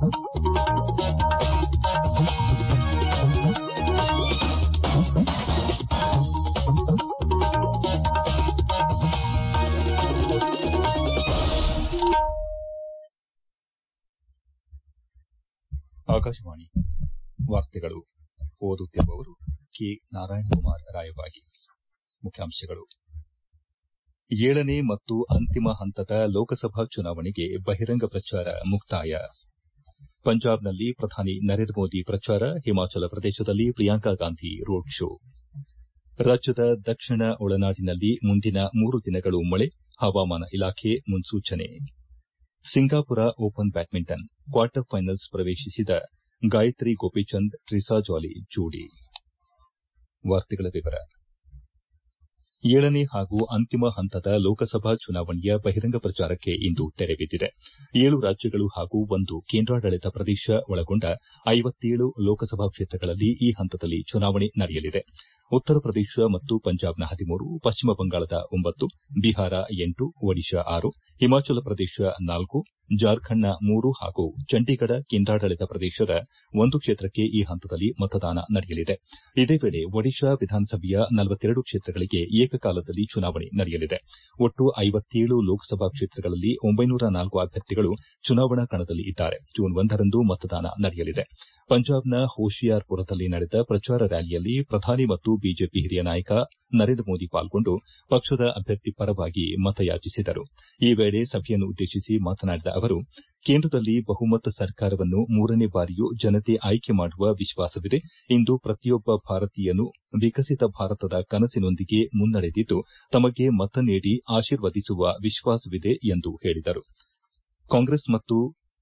ಆಕಾಶವಾಣಿ ವಾರ್ತೆಗಳು ಓದುತ್ತಿರುವವರು ಕೆ ನಾರಾಯಣಕುಮಾರ್ ರಾಯಬಾಗಿ ಮುಖ್ಯಾಂಶಗಳು ಏಳನೇ ಮತ್ತು ಅಂತಿಮ ಹಂತದ ಲೋಕಸಭಾ ಚುನಾವಣೆಗೆ ಬಹಿರಂಗ ಪ್ರಚಾರ ಮುಕ್ತಾಯ ಪಂಜಾಬ್ನಲ್ಲಿ ಪ್ರಧಾನಿ ನರೇಂದ್ರ ಮೋದಿ ಪ್ರಚಾರ ಹಿಮಾಚಲ ಪ್ರದೇಶದಲ್ಲಿ ಪ್ರಿಯಾಂಕಾ ಗಾಂಧಿ ರೋಡ್ ಶೋ ರಾಜ್ಯದ ದಕ್ಷಿಣ ಒಳನಾಡಿನಲ್ಲಿ ಮುಂದಿನ ಮೂರು ದಿನಗಳು ಮಳೆ ಹವಾಮಾನ ಇಲಾಖೆ ಮುನ್ನೂಚನೆ Singapore open badminton quarter finals ಪ್ರವೇಶಿಸಿದ ಗಾಯತ್ರಿ ಗೋಪಿಚಂದ್ ಟ್ರಿಸಾ ಜಾಲಿ ಜೋಡಿ ಏಳನೇ ಹಾಗೂ ಅಂತಿಮ ಹಂತದ ಲೋಕಸಭಾ ಚುನಾವಣೆಯ ಬಹಿರಂಗ ಪ್ರಚಾರಕ್ಕೆ ಇಂದು ತೆರೆ ಬಿದ್ದಿದೆ ಏಳು ರಾಜ್ಯಗಳು ಹಾಗೂ ಒಂದು ಕೇಂದ್ರಾಡಳಿತ ಪ್ರದೇಶ ಒಳಗೊಂಡ ಐವತ್ತೇಳು ಲೋಕಸಭಾ ಕ್ಷೇತ್ರಗಳಲ್ಲಿ ಈ ಹಂತದಲ್ಲಿ ಚುನಾವಣೆ ನಡೆಯಲಿದೆ ಉತ್ತರ ಪ್ರದೇಶ ಮತ್ತು ಪಂಜಾಬ್ನ ಹದಿಮೂರು ಪಶ್ಚಿಮ ಬಂಗಾಳದ ಒಂಬತ್ತು ಬಿಹಾರ ಎಂಟು ಒಡಿಶಾ ಆರು ಹಿಮಾಚಲ ಪ್ರದೇಶ ನಾಲ್ಕು ಜಾರ್ಖಂಡ್ನ ಮೂರು ಹಾಗೂ ಚಂಡೀಗಢ ಕೇಂದ್ರಾಡಳಿತ ಪ್ರದೇಶದ ಒಂದು ಕ್ಷೇತ್ರಕ್ಕೆ ಈ ಹಂತದಲ್ಲಿ ಮತದಾನ ನಡೆಯಲಿದೆ ಇದೇ ವೇಳೆ ಒಡಿಶಾ ವಿಧಾನಸಭೆಯ ನಲವತ್ತೆರಡು ಕ್ಷೇತ್ರಗಳಿಗೆ ಏಕಕಾಲದಲ್ಲಿ ಚುನಾವಣೆ ನಡೆಯಲಿದೆ ಒಟ್ಟು ಐವತ್ತೇಳು ಲೋಕಸಭಾ ಕ್ಷೇತ್ರಗಳಲ್ಲಿ ಒಂಬೈನೂರ ನಾಲ್ಕು ಅಭ್ಯರ್ಥಿಗಳು ಚುನಾವಣಾ ಕಣದಲ್ಲಿ ಇದ್ದಾರೆ ಜೂನ್ ಒಂದರಂದು ಮತದಾನ ನಡೆಯಲಿದೆ ಪಂಜಾಬ್ನ ಹೋಶಿಯಾರ್ಪುರದಲ್ಲಿ ನಡೆದ ಪ್ರಚಾರ ರ್ಯಾಲಿಯಲ್ಲಿ ಪ್ರಧಾನಿ ಮತ್ತು ಬಿಜೆಪಿ ಹಿರಿಯ ನಾಯಕ ನರೇಂದ್ರ ಮೋದಿ ಪಾಲ್ಗೊಂಡು ಪಕ್ಷದ ಅಭ್ಯರ್ಥಿ ಪರವಾಗಿ ಮತಯಾಚಿಸಿದರು ಈ ವೇಳೆ ಸಭೆಯನ್ನು ಉದ್ದೇಶಿಸಿ ಮಾತನಾಡಿದ ಅವರು ಕೇಂದ್ರದಲ್ಲಿ ಬಹುಮತ ಸರ್ಕಾರವನ್ನು ಮೂರನೇ ಬಾರಿಯೂ ಜನತೆ ಆಯ್ಕೆ ಮಾಡುವ ವಿಶ್ವಾಸವಿದೆ ಇಂದು ಪ್ರತಿಯೊಬ್ಬ ಭಾರತೀಯನೂ ವಿಕಸಿತ ಭಾರತದ ಕನಸಿನೊಂದಿಗೆ ಮುನ್ನಡೆದಿದ್ದು ತಮಗೆ ಮತ ನೀಡಿ ಆಶೀರ್ವದಿಸುವ ವಿಶ್ವಾಸವಿದೆ ಎಂದು ಹೇಳಿದರು ಕಾಂಗ್ರೆಸ್ ಮತ್ತು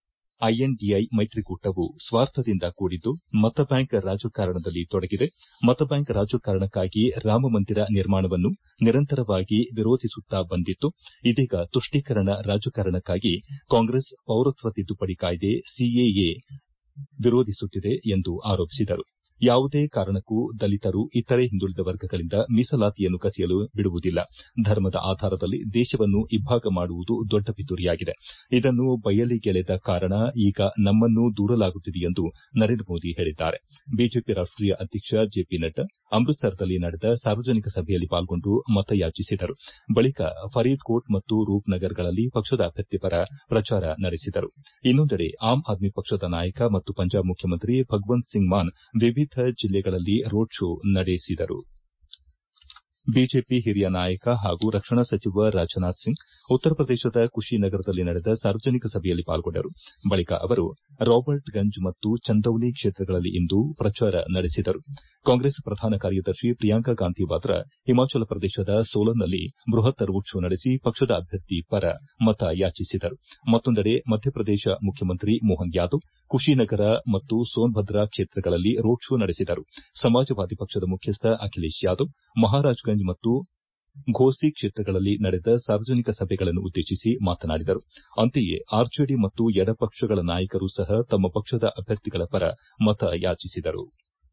ಐಎನ್ಡಿಎ ಮೈತ್ರಿಕೂಟವು ಸ್ವಾರ್ಥದಿಂದ ಕೂಡಿದ್ದು ಮತ ಬ್ಯಾಂಕ್ ರಾಜಕಾರಣದಲ್ಲಿ ತೊಡಗಿದೆ ಮತ ಬ್ಯಾಂಕ್ ರಾಜಕಾರಣಕ್ಕಾಗಿ ರಾಮಮಂದಿರ ನಿರ್ಮಾಣವನ್ನು ನಿರಂತರವಾಗಿ ವಿರೋಧಿಸುತ್ತಾ ಬಂದಿತ್ತು ಇದೀಗ ತುಷ್ಟೀಕರಣ ರಾಜಕಾರಣಕ್ಕಾಗಿ ಕಾಂಗ್ರೆಸ್ ಪೌರತ್ವ ತಿದ್ದುಪಡಿ ಕಾಯ್ದೆ ಸಿಎಎ ವಿರೋಧಿಸುತ್ತಿದೆ ಎಂದು ಆರೋಪಿಸಿದರು ಯಾವುದೇ ಕಾರಣಕ್ಕೂ ದಲಿತರು ಇತರೆ ಹಿಂದುಳಿದ ವರ್ಗಗಳಿಂದ ಮೀಸಲಾತಿಯನ್ನು ಕಸಿಯಲು ಬಿಡುವುದಿಲ್ಲ ಧರ್ಮದ ಆಧಾರದಲ್ಲಿ ದೇಶವನ್ನು ಇಬ್ಬಾಗ ಮಾಡುವುದು ದೊಡ್ಡ ಪಿತೂರಿಯಾಗಿದೆ ಇದನ್ನು ಬಯಲಿಗೆಳೆದ ಕಾರಣ ಈಗ ನಮ್ಮನ್ನು ದೂರಲಾಗುತ್ತಿದೆ ಎಂದು ನರೇಂದ್ರ ಮೋದಿ ಹೇಳಿದ್ದಾರೆ ಬಿಜೆಪಿ ರಾಷ್ಟೀಯ ಅಧ್ಯಕ್ಷ ಜೆಪಿ ನಡ್ಡಾ ಅಮೃತಸರದಲ್ಲಿ ನಡೆದ ಸಾರ್ವಜನಿಕ ಸಭೆಯಲ್ಲಿ ಪಾಲ್ಗೊಂಡು ಮತಯಾಚಿಸಿದರು ಬಳಿಕ ಫರೀದ್ಕೋಟ್ ಮತ್ತು ರೂಪ್ನಗರ್ಗಳಲ್ಲಿ ಪಕ್ಷದ ಅಭ್ಯರ್ಥಿ ಪರ ಪ್ರಚಾರ ನಡೆಸಿದರು ಇನ್ನೊಂದೆಡೆ ಆಮ್ ಆದ್ಮಿ ಪಕ್ಷದ ನಾಯಕ ಮತ್ತು ಪಂಜಾಬ್ ಮುಖ್ಯಮಂತ್ರಿ ಭಗವಂತ್ ಸಿಂಗ್ ಮಾನ್ ವಿವಿಧ ಜಿಲ್ಲೆಗಳಲ್ಲಿ ರೋಡ್ ಶೋ ನಡೆಸಿದರು ಬಿಜೆಪಿ ಹಿರಿಯ ನಾಯಕ ಹಾಗೂ ರಕ್ಷಣಾ ಸಚಿವ ರಾಜನಾಥ್ ಸಿಂಗ್ ಉತ್ತರ ಪ್ರದೇಶದ ಕುಶಿನಗರದಲ್ಲಿ ನಡೆದ ಸಾರ್ವಜನಿಕ ಸಭೆಯಲ್ಲಿ ಪಾಲ್ಗೊಂಡರು ಬಳಿಕ ಅವರು ರಾಬರ್ಟ್ಗಂಜ್ ಮತ್ತು ಚಂದೌಲಿ ಕ್ಷೇತ್ರಗಳಲ್ಲಿ ಇಂದು ಪ್ರಚಾರ ನಡೆಸಿದರು ಕಾಂಗ್ರೆಸ್ ಪ್ರಧಾನ ಕಾರ್ಯದರ್ಶಿ ಪ್ರಿಯಾಂಕಾ ಗಾಂಧಿ ವಾದ್ರಾ ಹಿಮಾಚಲ ಪ್ರದೇಶದ ಸೋಲನ್ನಲ್ಲಿ ಬೃಹತ್ ರೋಡ್ ಶೋ ನಡೆಸಿ ಪಕ್ಷದ ಅಭ್ಯರ್ಥಿ ಪರ ಮತ ಯಾಚಿಸಿದರು ಮತ್ತೊಂದೆಡೆ ಮಧ್ಯಪ್ರದೇಶ ಮುಖ್ಯಮಂತ್ರಿ ಮೋಹನ್ ಯಾದವ್ ಕುಶಿನಗರ ಮತ್ತು ಸೋನ್ಭದ್ರಾ ಕ್ಷೇತ್ರಗಳಲ್ಲಿ ರೋಡ್ ಶೋ ನಡೆಸಿದರು ಸಮಾಜವಾದಿ ಪಕ್ಷದ ಮುಖ್ಯಸ್ಥ ಅಖಿಲೇಶ್ ಯಾದವ್ ಮಹಾರಾಜ್ಗಂಜ್ ಮತ್ತು ಘೋಸಿ ಕ್ಷೇತ್ರಗಳಲ್ಲಿ ನಡೆದ ಸಾರ್ವಜನಿಕ ಸಭೆಗಳನ್ನು ಉದ್ದೇಶಿಸಿ ಮಾತನಾಡಿದರು ಅಂತೆಯೇ ಆರ್ಜೆಡಿ ಮತ್ತು ಎಡಪಕ್ಷಗಳ ನಾಯಕರು ಸಹ ತಮ್ಮ ಪಕ್ಷದ ಅಭ್ಯರ್ಥಿಗಳ ಪರ ಮತ ಯಾಚಿಸಿದರು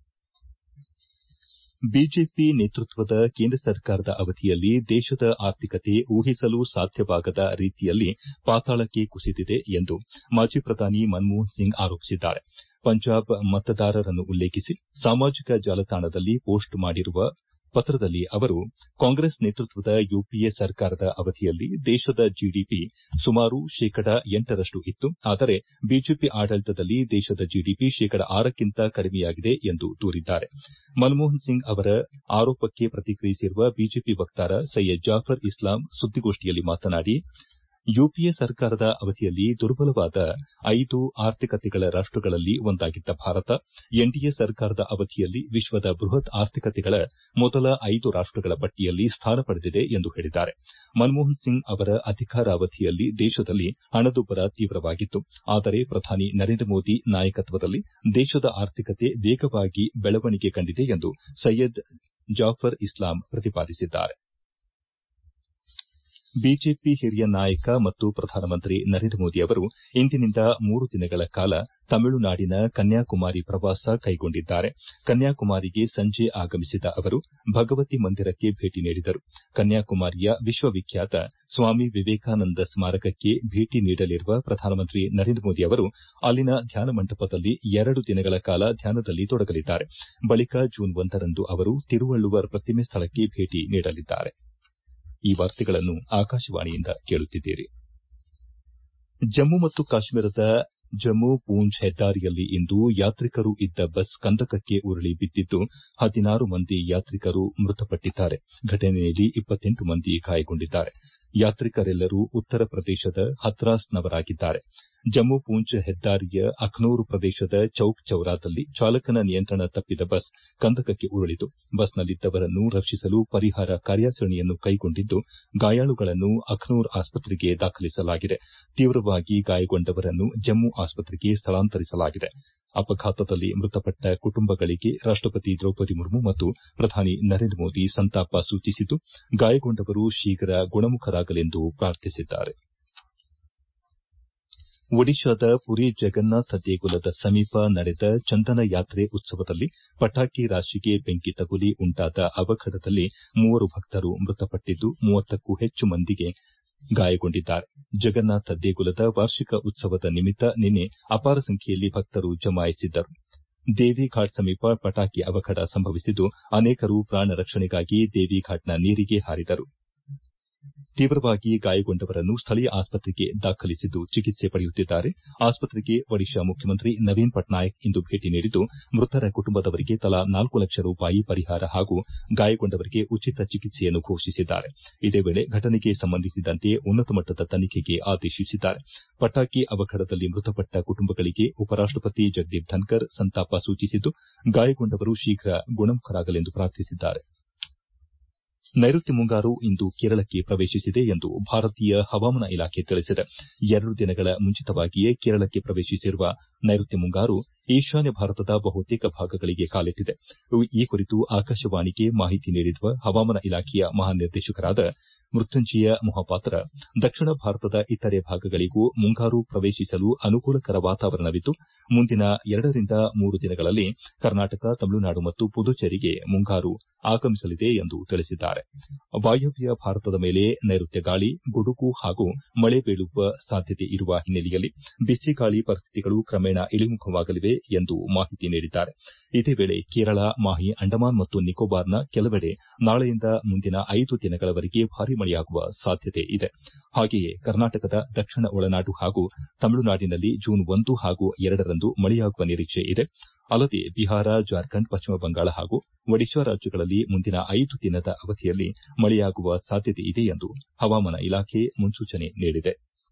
ಬಿಜೆಪಿ ನೇತೃತ್ವದ ಕೇಂದ್ರ ಸರ್ಕಾರದ ಅವಧಿಯಲ್ಲಿ ದೇಶದ ಆರ್ಥಿಕತೆ ಊಹಿಸಲು ಸಾಧ್ಯವಾಗದ ರೀತಿಯಲ್ಲಿ ಪಾತಾಳಕ್ಕೆ ಕುಸಿದಿದೆ ಎಂದು ಮಾಜಿ ಪ್ರಧಾನಿ ಮನಮೋಹನ್ ಸಿಂಗ್ ಆರೋಪಿಸಿದ್ದಾರೆ ಪಂಜಾಬ್ ಮತದಾರರನ್ನು ಉಲ್ಲೇಖಿಸಿ ಸಾಮಾಜಿಕ ಜಾಲತಾಣದಲ್ಲಿ ಪೋಸ್ಟ್ ಮಾಡಿರುವ ಪತ್ರದಲ್ಲಿ ಅವರು ಕಾಂಗ್ರೆಸ್ ನೇತೃತ್ವದ ಯುಪಿಎ ಸರ್ಕಾರದ ಅವಧಿಯಲ್ಲಿ ದೇಶದ ಜಿಡಿಪಿ ಸುಮಾರು ಶೇಕಡ ಎಂಟರಷ್ಟು ಇತ್ತು ಆದರೆ ಬಿಜೆಪಿ ಆಡಳಿತದಲ್ಲಿ ದೇಶದ ಜಿಡಿಪಿ ಶೇಕಡ ಆರಕ್ಕಿಂತ ಕಡಿಮೆಯಾಗಿದೆ ಎಂದು ದೂರಿದ್ದಾರೆ ಮನಮೋಹನ್ ಸಿಂಗ್ ಅವರ ಆರೋಪಕ್ಕೆ ಪ್ರತಿಕ್ರಿಯಿಸಿರುವ ಬಿಜೆಪಿ ವಕ್ತಾರ ಸೈಯದ್ ಜಾಫರ್ ಇಸ್ಲಾಂ ಸುದ್ದಿಗೋಷ್ಠಿಯಲ್ಲಿ ಮಾತನಾಡಿ ಯುಪಿಎ ಸರ್ಕಾರದ ಅವಧಿಯಲ್ಲಿ ದುರ್ಬಲವಾದ ಐದು ಆರ್ಥಿಕತೆಗಳ ರಾಷ್ಟಗಳಲ್ಲಿ ಒಂದಾಗಿದ್ದ ಭಾರತ ಎನ್ಡಿಎ ಸರ್ಕಾರದ ಅವಧಿಯಲ್ಲಿ ವಿಶ್ವದ ಬೃಹತ್ ಆರ್ಥಿಕತೆಗಳ ಮೊದಲ ಐದು ರಾಷ್ಟಗಳ ಪಟ್ಟಿಯಲ್ಲಿ ಸ್ಥಾನ ಪಡೆದಿದೆ ಎಂದು ಹೇಳಿದ್ದಾರೆ ಮನಮೋಹನ್ ಸಿಂಗ್ ಅವರ ಅಧಿಕಾರಾವಧಿಯಲ್ಲಿ ದೇಶದಲ್ಲಿ ಹಣದುಬ್ಬರ ತೀವ್ರವಾಗಿತ್ತು ಆದರೆ ಪ್ರಧಾನಿ ನರೇಂದ್ರ ಮೋದಿ ನಾಯಕತ್ವದಲ್ಲಿ ದೇಶದ ಆರ್ಥಿಕತೆ ವೇಗವಾಗಿ ಬೆಳವಣಿಗೆ ಕಂಡಿದೆ ಎಂದು ಸೈಯದ್ ಜಾಫರ್ ಇಸ್ಲಾಂ ಪ್ರತಿಪಾದಿಸಿದ್ದಾರೆ ಬಿಜೆಪಿ ಹಿರಿಯ ನಾಯಕ ಮತ್ತು ಪ್ರಧಾನಮಂತ್ರಿ ನರೇಂದ್ರ ಮೋದಿ ಅವರು ಇಂದಿನಿಂದ ಮೂರು ದಿನಗಳ ಕಾಲ ತಮಿಳುನಾಡಿನ ಕನ್ಯಾಕುಮಾರಿ ಪ್ರವಾಸ ಕೈಗೊಂಡಿದ್ದಾರೆ ಕನ್ಯಾಕುಮಾರಿಗೆ ಸಂಜೆ ಆಗಮಿಸಿದ ಅವರು ಭಗವತಿ ಮಂದಿರಕ್ಕೆ ಭೇಟಿ ನೀಡಿದರು ಕನ್ಯಾಕುಮಾರಿಯ ವಿಶ್ವವಿಖ್ಯಾತ ಸ್ವಾಮಿ ವಿವೇಕಾನಂದ ಸ್ಮಾರಕಕ್ಕೆ ಭೇಟಿ ನೀಡಲಿರುವ ಪ್ರಧಾನಮಂತ್ರಿ ನರೇಂದ್ರ ಮೋದಿ ಅವರು ಅಲ್ಲಿನ ಧ್ಯಾನ ಮಂಟಪದಲ್ಲಿ ಎರಡು ದಿನಗಳ ಕಾಲ ಧ್ಯಾನದಲ್ಲಿ ತೊಡಗಲಿದ್ದಾರೆ ಬಳಿಕ ಜೂನ್ ಒಂದರಂದು ಅವರು ತಿರುವಳ್ಳುವರ್ ಪ್ರತಿಮೆ ಸ್ಥಳಕ್ಕೆ ಭೇಟಿ ನೀಡಲಿದ್ದಾರೆ ಈ ವಾರ್ತೆಗಳನ್ನು ಆಕಾಶವಾಣಿಯಿಂದ ಕೇಳುತ್ತಿದ್ದೀರಿ ಜಮ್ಮು ಮತ್ತು ಕಾಶ್ಮೀರದ ಜಮ್ಮು ಪೂಂಚ್ ಹೆದ್ದಾರಿಯಲ್ಲಿ ಇಂದು ಯಾತ್ರಿಕರು ಇದ್ದ ಬಸ್ ಕಂದಕಕ್ಕೆ ಉರುಳಿ ಬಿದ್ದಿದ್ದು ಹದಿನಾರು ಮಂದಿ ಯಾತ್ರಿಕರು ಮೃತಪಟ್ಟಿದ್ದಾರೆ ಘಟನೆಯಲ್ಲಿ ಇಪ್ಪತ್ತೆಂಟು ಮಂದಿ ಗಾಯಗೊಂಡಿದ್ದಾರೆ ಯಾತ್ರಿಕರೆಲ್ಲರೂ ಉತ್ತರ ಪ್ರದೇಶದ ಹತ್ರಾಸ್ನವರಾಗಿದ್ದಾರೆ ಜಮ್ಮು ಪೂಂಚ್ ಹೆದ್ದಾರಿಯ ಅಖ್ನೂರ್ ಪ್ರದೇಶದ ಚೌಕ್ ಚೌರಾದಲ್ಲಿ ಚಾಲಕನ ನಿಯಂತ್ರಣ ತಪ್ಪಿದ ಬಸ್ ಕಂದಕಕ್ಕೆ ಉರುಳಿತು ಬಸ್ನಲ್ಲಿದ್ದವರನ್ನು ರಕ್ಷಿಸಲು ಪರಿಹಾರ ಕಾರ್ಯಾಚರಣೆಯನ್ನು ಕೈಗೊಂಡಿದ್ದು ಗಾಯಾಳುಗಳನ್ನು ಅಖ್ನೂರ್ ಆಸ್ಪತ್ರೆಗೆ ದಾಖಲಿಸಲಾಗಿದೆ ತೀವ್ರವಾಗಿ ಗಾಯಗೊಂಡವರನ್ನು ಜಮ್ಮು ಆಸ್ಪತ್ರೆಗೆ ಸ್ಥಳಾಂತರಿಸಲಾಗಿದೆ ಅಪಘಾತದಲ್ಲಿ ಮೃತಪಟ್ಟ ಕುಟುಂಬಗಳಿಗೆ ರಾಷ್ಟಪತಿ ದ್ರೌಪದಿ ಮುರ್ಮು ಮತ್ತು ಪ್ರಧಾನಿ ನರೇಂದ್ರ ಮೋದಿ ಸಂತಾಪ ಸೂಚಿಸಿದ್ದು ಗಾಯಗೊಂಡವರು ಶೀಘ್ರ ಗುಣಮುಖರಾಗಲೆಂದು ಪ್ರಾರ್ಥಿಸಿದ್ದಾರೆ ಒಡಿಶಾದ ಪುರಿ ಜಗನ್ನಾಥ ದೇಗುಲದ ಸಮೀಪ ನಡೆದ ಚಂದನ ಯಾತ್ರೆ ಉತ್ಸವದಲ್ಲಿ ಪಟಾಕಿ ರಾಶಿಗೆ ಬೆಂಕಿ ತಗುಲಿ ಉಂಟಾದ ಅವಘಡದಲ್ಲಿ ಮೂವರು ಭಕ್ತರು ಮೃತಪಟ್ಟಿದ್ದು ಮೂವತ್ತಕ್ಕೂ ಹೆಚ್ಚು ಮಂದಿಗೆ ಗಾಯಗೊಂಡಿದ್ದಾರೆ ಜಗನ್ನಾಥ ದೇಗುಲದ ವಾರ್ಷಿಕ ಉತ್ಸವದ ನಿಮಿತ್ತ ನಿನ್ನೆ ಅಪಾರ ಸಂಖ್ಯೆಯಲ್ಲಿ ಭಕ್ತರು ಜಮಾಯಿಸಿದ್ದರು ದೇವಿಘಾಟ್ ಸಮೀಪ ಪಟಾಕಿ ಅವಘಡ ಸಂಭವಿಸಿದ್ದು ಅನೇಕರು ಪ್ರಾಣ ರಕ್ಷಣೆಗಾಗಿ ದೇವಿಘಾಟ್ನ ನೀರಿಗೆ ಹಾರಿದರು ತೀವ್ರವಾಗಿ ಗಾಯಗೊಂಡವರನ್ನು ಸ್ಥಳೀಯ ಆಸ್ಪತ್ರೆಗೆ ದಾಖಲಿಸಿದ್ದು ಚಿಕಿತ್ಸೆ ಪಡೆಯುತ್ತಿದ್ದಾರೆ ಆಸ್ಪತ್ರೆಗೆ ಒಡಿಶಾ ಮುಖ್ಯಮಂತ್ರಿ ನವೀನ್ ಪಟ್ನಾಯಕ್ ಇಂದು ಭೇಟಿ ನೀಡಿದ್ದು ಮೃತರ ಕುಟುಂಬದವರಿಗೆ ತಲಾ ನಾಲ್ಕು ಲಕ್ಷ ರೂಪಾಯಿ ಪರಿಹಾರ ಹಾಗೂ ಗಾಯಗೊಂಡವರಿಗೆ ಉಚಿತ ಚಿಕಿತ್ಸೆಯನ್ನು ಘೋಷಿಸಿದ್ದಾರೆ ಇದೇ ವೇಳೆ ಘಟನೆಗೆ ಸಂಬಂಧಿಸಿದಂತೆ ಉನ್ನತ ಮಟ್ಟದ ತನಿಖೆಗೆ ಆದೇಶಿಸಿದ್ದಾರೆ ಪಟಾಕಿ ಅವಘಡದಲ್ಲಿ ಮೃತಪಟ್ಟ ಕುಟುಂಬಗಳಿಗೆ ಉಪರಾಷ್ಟಪತಿ ಜಗದೀಪ್ ಧನ್ಕರ್ ಸಂತಾಪ ಸೂಚಿಸಿದ್ದು ಗಾಯಗೊಂಡವರು ಶೀಘ್ರ ಗುಣಮುಖರಾಗಲೆಂದು ಪ್ರಾರ್ಥಿಸಿದ್ದಾರೆ ನೈಋತ್ಯ ಮುಂಗಾರು ಇಂದು ಕೇರಳಕ್ಕೆ ಪ್ರವೇಶಿಸಿದೆ ಎಂದು ಭಾರತೀಯ ಹವಾಮಾನ ಇಲಾಖೆ ತಿಳಿಸಿದೆ ಎರಡು ದಿನಗಳ ಮುಂಚಿತವಾಗಿಯೇ ಕೇರಳಕ್ಕೆ ಪ್ರವೇಶಿಸಿರುವ ನೈಋತ್ಯ ಮುಂಗಾರು ಈಶಾನ್ಯ ಭಾರತದ ಬಹುತೇಕ ಭಾಗಗಳಿಗೆ ಕಾಲಿಟ್ಟಿದೆ ಈ ಕುರಿತು ಆಕಾಶವಾಣಿಗೆ ಮಾಹಿತಿ ನೀಡಿರುವ ಹವಾಮಾನ ಇಲಾಖೆಯ ಮಹಾನಿರ್ದೇಶಕರಾದ ಮೃತ್ಯುಂಜಯ ಮೊಹಾಪಾತ್ರ ದಕ್ಷಿಣ ಭಾರತದ ಇತರೆ ಭಾಗಗಳಿಗೂ ಮುಂಗಾರು ಪ್ರವೇಶಿಸಲು ಅನುಕೂಲಕರ ವಾತಾವರಣವಿದ್ದು ಮುಂದಿನ ಎರಡರಿಂದ ಮೂರು ದಿನಗಳಲ್ಲಿ ಕರ್ನಾಟಕ ತಮಿಳುನಾಡು ಮತ್ತು ಪುದುಚೇರಿಗೆ ಮುಂಗಾರು ಆಗಮಿಸಲಿದೆ ಎಂದು ತಿಳಿಸಿದ್ದಾರೆ ವಾಯವ್ಯ ಭಾರತದ ಮೇಲೆ ನೈಋತ್ಯ ಗಾಳಿ ಗುಡುಗು ಹಾಗೂ ಮಳೆ ಬೀಳುವ ಸಾಧ್ಯತೆ ಇರುವ ಹಿನ್ನೆಲೆಯಲ್ಲಿ ಬಿಸಿಗಾಳಿ ಪರಿಸ್ಥಿತಿಗಳು ಕ್ರಮೇಣ ಇಳಿಮುಖವಾಗಲಿವೆ ಎಂದು ಮಾಹಿತಿ ನೀಡಿದ್ದಾರೆ ಇದೇ ವೇಳೆ ಕೇರಳ ಮಾಹಿ ಅಂಡಮಾನ್ ಮತ್ತು ನಿಕೋಬಾರ್ನ ಕೆಲವೆಡೆ ನಾಳೆಯಿಂದ ಮುಂದಿನ ಐದು ದಿನಗಳವರೆಗೆ ಭಾರೀ ಮಳೆಯಾಗುವ ಸಾಧ್ಯತೆ ಇದೆ ಹಾಗೆಯೇ ಕರ್ನಾಟಕದ ದಕ್ಷಿಣ ಒಳನಾಡು ಹಾಗೂ ತಮಿಳುನಾಡಿನಲ್ಲಿ ಜೂನ್ ಒಂದು ಹಾಗೂ ಎರಡರಂದು ಮಳೆಯಾಗುವ ನಿರೀಕ್ಷೆ ಇದೆ ಅಲ್ಲದೆ ಬಿಹಾರ ಜಾರ್ಖಂಡ್ ಪಶ್ಚಿಮ ಬಂಗಾಳ ಹಾಗೂ ಒಡಿಶಾ ರಾಜ್ಯಗಳಲ್ಲಿ ಮುಂದಿನ ಐದು ದಿನದ ಅವಧಿಯಲ್ಲಿ ಮಳೆಯಾಗುವ ಸಾಧ್ಯತೆ ಇದೆ ಎಂದು ಹವಾಮಾನ ಇಲಾಖೆ ಮುನ್ಸೂಚನೆ ನೀಡಿದೆ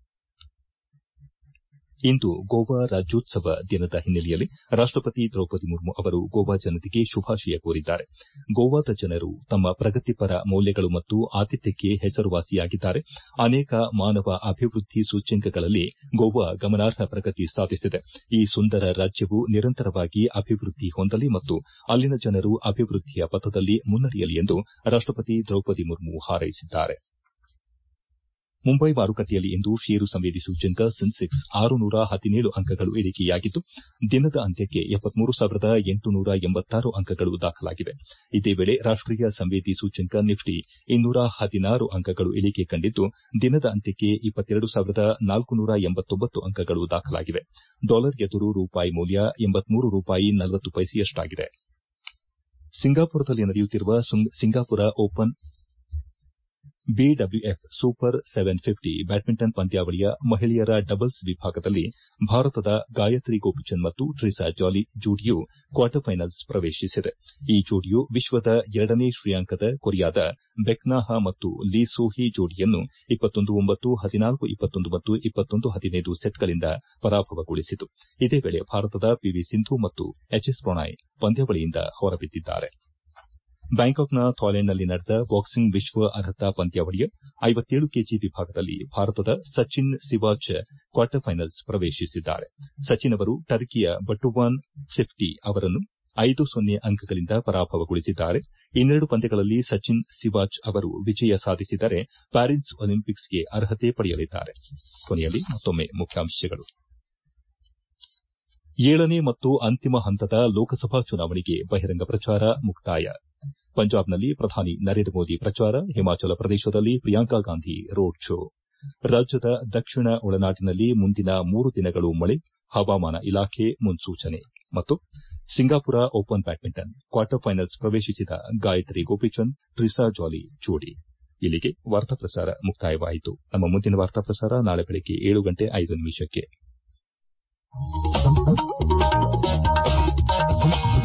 ಇಂದು ಗೋವಾ ರಾಜ್ಯೋತ್ಸವ ದಿನದ ಹಿನ್ನೆಲೆಯಲ್ಲಿ ರಾಷ್ಟಪತಿ ದ್ರೌಪದಿ ಮುರ್ಮು ಅವರು ಗೋವಾ ಜನತೆಗೆ ಶುಭಾಶಯ ಕೋರಿದ್ದಾರೆ ಗೋವಾದ ಜನರು ತಮ್ಮ ಪ್ರಗತಿಪರ ಮೌಲ್ಯಗಳು ಮತ್ತು ಆತಿಥ್ಯಕ್ಕೆ ಹೆಸರುವಾಸಿಯಾಗಿದ್ದಾರೆ ಅನೇಕ ಮಾನವ ಅಭಿವೃದ್ಧಿ ಸೂಚ್ಯಂಕಗಳಲ್ಲಿ ಗೋವಾ ಗಮನಾರ್ಹ ಪ್ರಗತಿ ಸಾಧಿಸಿದೆ ಈ ಸುಂದರ ರಾಜ್ಯವು ನಿರಂತರವಾಗಿ ಅಭಿವೃದ್ಧಿ ಹೊಂದಲಿ ಮತ್ತು ಅಲ್ಲಿನ ಜನರು ಅಭಿವೃದ್ಧಿಯ ಪಥದಲ್ಲಿ ಮುನ್ನಡೆಯಲಿ ಎಂದು ರಾಷ್ಟಪತಿ ದ್ರೌಪದಿ ಮುರ್ಮು ಹಾರೈಸಿದ್ದಾರೆ ಮುಂಬೈ ಮಾರುಕಟ್ಟೆಯಲ್ಲಿ ಇಂದು ಷೇರು ಸಂವೇದಿ ಸೂಚ್ಯಂಕ ಸೆನ್ಸೆಕ್ಸ್ ಆರುನೂರ ಹದಿನೇಳು ಅಂಕಗಳು ಇಳಿಕೆಯಾಗಿದ್ದು ದಿನದ ಅಂತ್ಯಕ್ಕೆ ಎಪ್ಪತ್ಮೂರು ಸಾವಿರದ ಎಂಟುನೂರ ಎಂಬತ್ತಾರು ಅಂಕಗಳು ದಾಖಲಾಗಿವೆ ಇದೇ ವೇಳೆ ರಾಷ್ಟೀಯ ಸಂವೇದಿ ಸೂಚ್ಯಂಕ ನಿಫ್ಟಿ ಇನ್ನೂರ ಹದಿನಾರು ಅಂಕಗಳು ಇಳಿಕೆ ಕಂಡಿದ್ದು ದಿನದ ಅಂತ್ಯಕ್ಕೆ ಇಪ್ಪತ್ತೆರಡು ಸಾವಿರದ ನಾಲ್ಕುನೂರ ಎಂಬತ್ತೊಂಬತ್ತು ಅಂಕಗಳು ದಾಖಲಾಗಿವೆ ಡಾಲರ್ ಎದುರು ರೂಪಾಯಿ ಮೌಲ್ಯ ಎಂಬತ್ಮೂರು ರೂಪಾಯಿ ನಲವತ್ತು ಪೈಸೆಯಷ್ಟಾಗಿದೆ ಸಿಂಗಾಪುರದಲ್ಲಿ ನಡೆಯುತ್ತಿರುವ Singapore open BWF super seven fifty badminton ಪಂದ್ಯಾವಳಿಯ ಮಹಿಳೆಯರ ಡಬಲ್ಸ್ ವಿಭಾಗದಲ್ಲಿ ಭಾರತದ ಗಾಯತ್ರಿ ಗೋಪಿಚಂದ್ ಮತ್ತು ಟ್ರಿಸಾ ಜಾಲಿ ಜೋಡಿಯು ಕ್ವಾರ್ಟರ್ ಫೈನಲ್ಸ್ ಪ್ರವೇಶಿಸಿದೆ ಈ ಜೋಡಿಯು ವಿಶ್ವದ ಎರಡನೇ ಶ್ರೇಯಾಂಕದ ಕೊರಿಯಾದ ಬೆಕ್ನಾಹ ಮತ್ತು ಲೀ ಸೋಹಿ ಜೋಡಿಯನ್ನು ಇಪ್ಪತ್ತೊಂದು ಒಂಬತ್ತು ಹದಿನಾಲ್ಕು ಇಪ್ಪತ್ತೊಂದು ಮತ್ತು ಇಪ್ಪತ್ತೊಂದು ಹದಿನೈದು ಸೆಟ್ಗಳಿಂದ ಪರಾಭವಗೊಳಿಸಿತು ಇದೇ ವೇಳೆ ಭಾರತದ ಪಿವಿ ಸಿಂಧು ಮತ್ತು ಎಚ್ಎಸ್ ಪ್ರಣಯ್ ಪಂದ್ಯಾವಳಿಯಿಂದ ಹೊರಬಿದ್ದಿದ್ದಾರೆ ಬ್ಯಾಂಕಾಕ್ನ ಥಾಯ್ಲೆಂಡ್ನಲ್ಲಿ ನಡೆದ ಬಾಕ್ಸಿಂಗ್ ವಿಶ್ವ ಅರ್ಹತಾ ಪಂದ್ಯಾವಳಿಯ ಐವತ್ತೇಳು ಕೆಜಿ ವಿಭಾಗದಲ್ಲಿ ಭಾರತದ ಸಚಿನ್ ಸಿವಾಚ್ ಕ್ವಾರ್ಟರ್ ಫೈನಲ್ಸ್ ಪ್ರವೇಶಿಸಿದ್ದಾರೆ ಸಚಿನ್ ಅವರು ಟರ್ಕಿಯ ಬಟುವಾನ್ ಸಿಫ್ಟಿ ಅವರನ್ನು ಐದು ಸೊನ್ನೆ ಅಂಕಗಳಿಂದ ಪರಾಭವಗೊಳಿಸಿದ್ದಾರೆ ಇನ್ನೆರಡು ಪಂದ್ಯಗಳಲ್ಲಿ ಸಚಿನ್ ಸಿವಾಚ್ ಅವರು ವಿಜಯ ಸಾಧಿಸಿದರೆ ಪ್ಯಾರಿಸ್ ಒಲಿಂಪಿಕ್ಸ್ಗೆ ಅರ್ಹತೆ ಪಡೆಯಲಿದ್ದಾರೆ ಕೊನೆಯಲ್ಲಿ ಮತ್ತೊಮ್ಮೆ ಮುಖ್ಯಾಂಶಗಳು ಏಳನೇ ಮತ್ತು ಅಂತಿಮ ಹಂತದ ಲೋಕಸಭಾ ಚುನಾವಣೆಗೆ ಬಹಿರಂಗ ಪ್ರಚಾರ ಮುಕ್ತಾಯ ಪಂಜಾಬ್ನಲ್ಲಿ ಪ್ರಧಾನಿ ನರೇಂದ್ರ ಮೋದಿ ಪ್ರಚಾರ ಹಿಮಾಚಲ ಪ್ರದೇಶದಲ್ಲಿ ಪ್ರಿಯಾಂಕಾ ಗಾಂಧಿ ರೋಡ್ ಶೋ ರಾಜ್ಯದ ದಕ್ಷಿಣ ಒಳನಾಡಿನಲ್ಲಿ ಮುಂದಿನ ಮೂರು ದಿನಗಳು ಮಳೆ ಹವಾಮಾನ ಇಲಾಖೆ ಮುನ್ಸೂಚನೆ ಮತ್ತು Singapore open badminton quarter finals ಪ್ರವೇಶಿಸಿದ ಗಾಯತ್ರಿ ಗೋಪಿಚಂದ್ ಟ್ರಿಸಾ ಜಾಲಿ ಜೋಡಿ ಇಲ್ಲಿಗೆ ವಾರ್ತಾ ಪ್ರಸಾರ ಮುಕ್ತಾಯವಾಯಿತು ನಮ್ಮ ಮುಂದಿನ ವಾರ್ತಾ ಪ್ರಸಾರ ನಾಳೆ ಬೆಳಗ್ಗೆ ಏಳು ಗಂಟೆ ಐದು ನಿಮಿಷಕ್ಕೆ